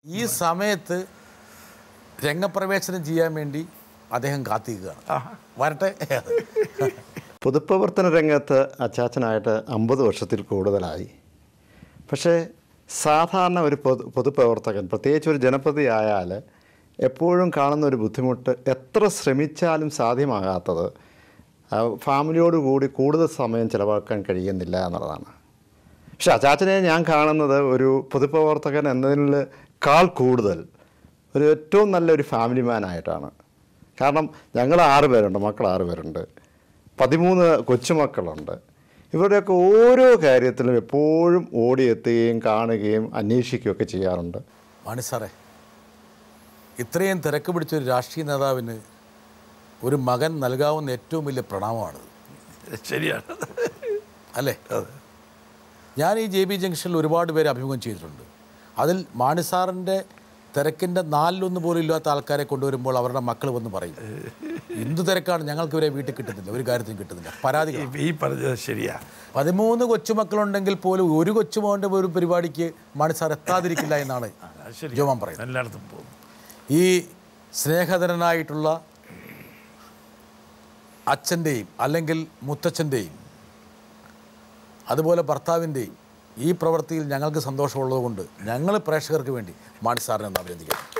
ഈ സമയത്ത് രംഗപ്രവേശനം ചെയ്യാൻ വേണ്ടി അദ്ദേഹം കാത്തിരിക്കുകയാണ് വരട്ടെ പൊതുപ്രവർത്തന രംഗത്ത് അച്ചാച്ചനായിട്ട് അമ്പത് വർഷത്തിൽ കൂടുതലായി പക്ഷേ സാധാരണ ഒരു പൊതു പൊതുപ്രവർത്തകൻ പ്രത്യേകിച്ച് ഒരു ജനപ്രതി ആയാൽ എപ്പോഴും കാണുന്ന ഒരു ബുദ്ധിമുട്ട് എത്ര ശ്രമിച്ചാലും സാധ്യമാകാത്തത് ആ, ഫാമിലിയോട് കൂടി കൂടുതൽ സമയം ചിലവാക്കാൻ കഴിയുന്നില്ല എന്നുള്ളതാണ് പക്ഷെ അച്ചാച്ചനെ ഞാൻ കാണുന്നത് ഒരു പൊതുപ്രവർത്തകൻ എന്നതിനേക്കാൾ കൂടുതൽ ഒരു ഏറ്റവും നല്ലൊരു ഫാമിലി മാനായിട്ടാണ് കാരണം ഞങ്ങൾ ആറ് പേരുണ്ട് മക്കൾ ആറ് പേരുണ്ട് പതിമൂന്ന് കൊച്ചുമക്കളുണ്ട് ഇവരുടെയൊക്കെ ഓരോ കാര്യത്തിലും എപ്പോഴും ഓടിയെത്തുകയും കാണുകയും അന്വേഷിക്കുകയൊക്കെ ചെയ്യാറുണ്ട് മാണി സാറേ ഇത്രയും തിരക്ക് പിടിച്ച ഒരു രാഷ്ട്രീയ നേതാവിന് ഒരു മകൻ നൽകാവുന്ന ഏറ്റവും വലിയ പ്രണാമമാണിത് ശരിയാണ് അല്ലേ ഞാൻ ഈ ജെ ബി ജംഗ്ഷനിൽ ഒരുപാട് പേരെ അഭിമുഖം ചെയ്തിട്ടുണ്ട് അതിൽ മാണി സാറിൻ്റെ തിരക്കിൻ്റെ നാലിലൊന്ന് പോലും ഇല്ലാത്ത ആൾക്കാരെ കൊണ്ടുവരുമ്പോൾ അവരുടെ മക്കൾ വന്ന് പറയും എന്ത് തിരക്കാണ് ഞങ്ങൾക്ക് ഇവരെ വീട്ടിൽ കിട്ടുന്നില്ല ഒരു കാര്യത്തിനും കിട്ടുന്നില്ല പരാതികൾ ഈ- ഈ പറഞ്ഞത് ശരിയാ പതിമൂന്ന് കൊച്ചുമക്കളുണ്ടെങ്കിൽ പോലും ഒരു കൊച്ചുമോൻ്റെ ഒരു പരിപാടിക്ക് മാണി സാർ എത്താതിരിക്കില്ല എന്നാണ് ശരി ജോമാൻ പറയുന്നത് എല്ലായിടത്തും പോകും ഈ സ്നേഹധരനായിട്ടുള്ള അച്ഛൻ്റെയും അല്ലെങ്കിൽ മുത്തച്ഛൻ്റെയും അതുപോലെ ഭർത്താവിൻ്റെയും ഈ പ്രവൃത്തിയിൽ ഞങ്ങൾക്ക് സന്തോഷമുള്ളതുകൊണ്ട് ഞങ്ങൾ പ്രേക്ഷകർക്ക് വേണ്ടി മാണി സാറിനെ ഒന്ന് അഭിനന്ദിക്കുന്നു